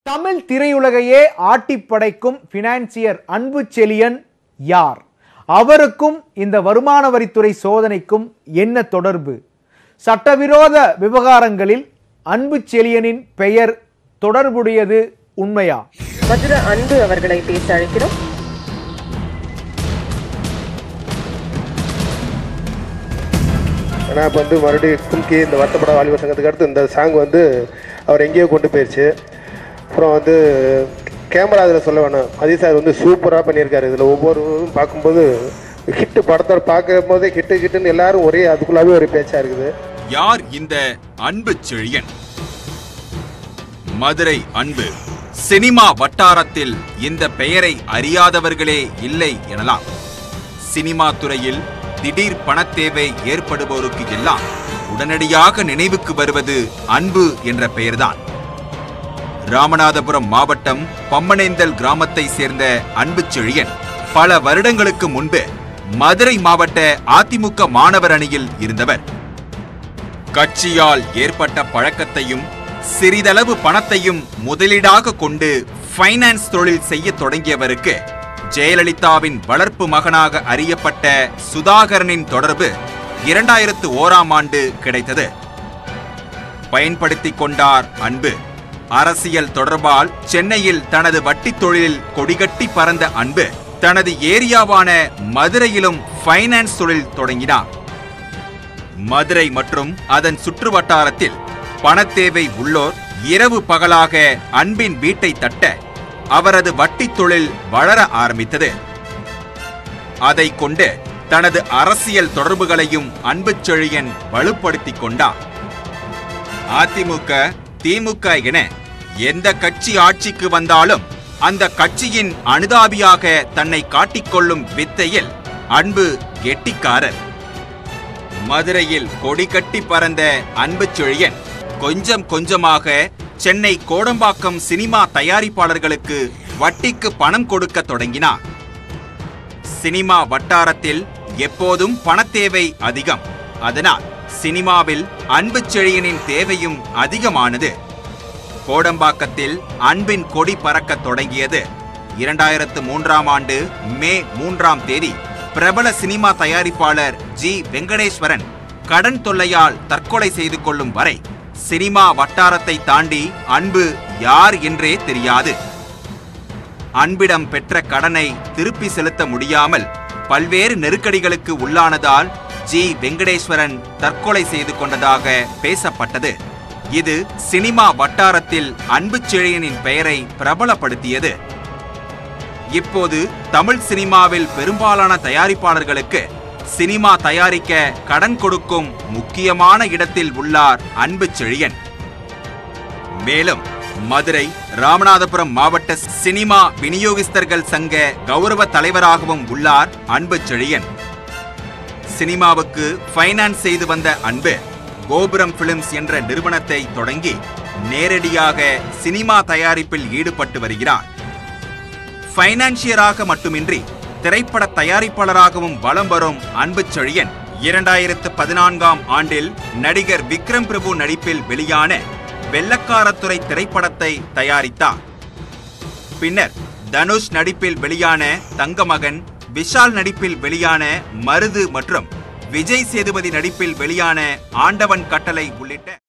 தமிழ் திரையுலகையே ஆட்டிப் படைக்கும் பினான்சியர் அன்பு செழியன் யார் அவருக்கும் இந்த வருமான வரித்துறை சோதனைக்கும் என்ன தொடர்பு சட்டவிரோத விவகாரங்களில் அன்பு செழியனின் பெயர் தொடர்புடையது உண்மையா மதுர அன்பு அவர்களை பேச அழைக்கிறோம் ஆனால் இப்போ வந்து மறுபடியும் கும்கி இந்த வருத்தப்பட வாலிபர் சங்கத்துக்கு அடுத்து இந்த சாங் வந்து அவர் எங்கேயோ கொண்டு போயிடுச்சு அப்புறம் வந்து கேமரா இதில் சொல்ல வேணாம் அஜய் சார் வந்து சூப்பராக பண்ணியிருக்காரு இதில் ஒவ்வொருவரும் பார்க்கும்போது ஹிட்டு படத்தை பார்க்குற போதே ஹிட்டு ஹிட்டுன்னு எல்லாரும் ஒரே அதுக்குள்ளாவே ஒரு பேச்சாக இருக்குது யார் இந்த அன்பு செழியன் மதுரை அன்பு சினிமா வட்டாரத்தில் இந்த பெயரை அறியாதவர்களே இல்லை எனலாம் சினிமா துறையில் திடீர் பணத்தேவை ஏற்படுவோருக்கு எல்லாம் உடனடியாக நினைவுக்கு வருவது அன்பு என்ற பெயர்தான் ராமநாதபுரம் மாவட்டம் பம்மனேந்தல் கிராமத்தை சேர்ந்த அன்பு செழியன் பல வருடங்களுக்கு முன்பு மதுரை மாவட்ட அதிமுக மாணவர் அணியில் இருந்தவர் கட்சியால் ஏற்பட்ட பழக்கத்தையும் சிறிதளவு பணத்தையும் முதலீடாக கொண்டு ஃபைனான்ஸ் தொழில் செய்ய தொடங்கியவருக்கு ஜெயலலிதாவின் வளர்ப்பு மகனாக அறியப்பட்ட சுதாகரனின் தொடர்பு இரண்டாயிரத்து ஓராம் ஆண்டு கிடைத்தது பயன்படுத்திக் கொண்டார் அன்பு அரசியல் தொடர்பால் சென்னையில் தனது வட்டித் தொழிலில் கொடிகட்டி பறந்த அன்பு தனது ஏரியாவான மதுரையிலும் ஃபைனான்ஸ் தொழில் தொடங்கினார் மதுரை மற்றும் அதன் சுற்று வட்டாரத்தில் பணத்தேவை உள்ளோர் இரவு பகலாக அன்பின் வீட்டை தட்ட அவரது வட்டித் தொழில் வளர ஆரம்பித்தது அதை கொண்டு தனது அரசியல் தொடர்புகளையும் அன்பு செழியன் வலுப்படுத்திக் கொண்டார் அதிமுக திமுக என எந்த கட்சி ஆட்சிக்கு வந்தாலும் அந்த கட்சியின் அனுதாபியாக தன்னை காட்டிக்கொள்ளும் வித்தையில் அன்பு கெட்டிக்காரர் மதுரையில் கொடி கட்டி பறந்த அன்பு செழியன் கொஞ்சம் கொஞ்சமாக சென்னை கோடம்பாக்கம் சினிமா தயாரிப்பாளர்களுக்கு வட்டிக்கு பணம் கொடுக்க தொடங்கினார் சினிமா வட்டாரத்தில் எப்போதும் பணத்தேவை அதிகம் அதனால் சினிமாவில் அன்பு செழியனின் தேவையும் அதிகமானது கோடம்பாக்கத்தில் அன்பின் கொடி பறக்கத் தொடங்கியது இரண்டாயிரத்து மூன்றாம் ஆண்டு மே மூன்றாம் தேதி பிரபல சினிமா தயாரிப்பாளர் ஜி வெங்கடேஸ்வரன் கடன் தொல்லையால் தற்கொலை செய்து கொள்ளும் வரை சினிமா வட்டாரத்தை தாண்டி அன்பு யார் என்றே தெரியாது அன்பிடம் பெற்ற கடனை திருப்பி செலுத்த முடியாமல் பல்வேறு நெருக்கடிகளுக்கு உள்ளானதால் ஜி வெங்கடேஸ்வரன் தற்கொலை செய்து கொண்டதாக பேசப்பட்டது இது சினிமா வட்டாரத்தில் அன்பு செழியனின் பெயரை பிரபலப்படுத்தியது இப்போது தமிழ் சினிமாவில் பெரும்பாலான தயாரிப்பாளர்களுக்கு சினிமா தயாரிக்க கடன் கொடுக்கும் முக்கியமான இடத்தில் உள்ளார் அன்பு செழியன் மேலும் மதுரை ராமநாதபுரம் மாவட்ட சினிமா விநியோகஸ்தர்கள் சங்க கௌரவ தலைவராகவும் உள்ளார் அன்பு செழியன் சினிமாவுக்கு ஃபைனான்ஸ் செய்து வந்த அன்பு கோபுரம் பிலிம்ஸ் என்ற நிறுவனத்தை தொடங்கி நேரடியாக சினிமா தயாரிப்பில் ஈடுபட்டு வருகிறார் ஃபைனான்சியராக மட்டுமின்றி திரைப்பட தயாரிப்பாளராகவும் வலம் வரும் அன்பு செழியன் இரண்டாயிரத்து பதினான்காம் ஆண்டில் நடிகர் விக்ரம் பிரபு நடிப்பில் வெளியான வெள்ளக்காரத்துறை திரைப்படத்தை தயாரித்தார் பின்னர் தனுஷ் நடிப்பில் வெளியான தங்கமகன் விஷால் நடிப்பில் வெளியான மருது மற்றும் விஜய் சேதுபதி நடிப்பில் வெளியான ஆண்டவன் கட்டளை உள்ளிட்ட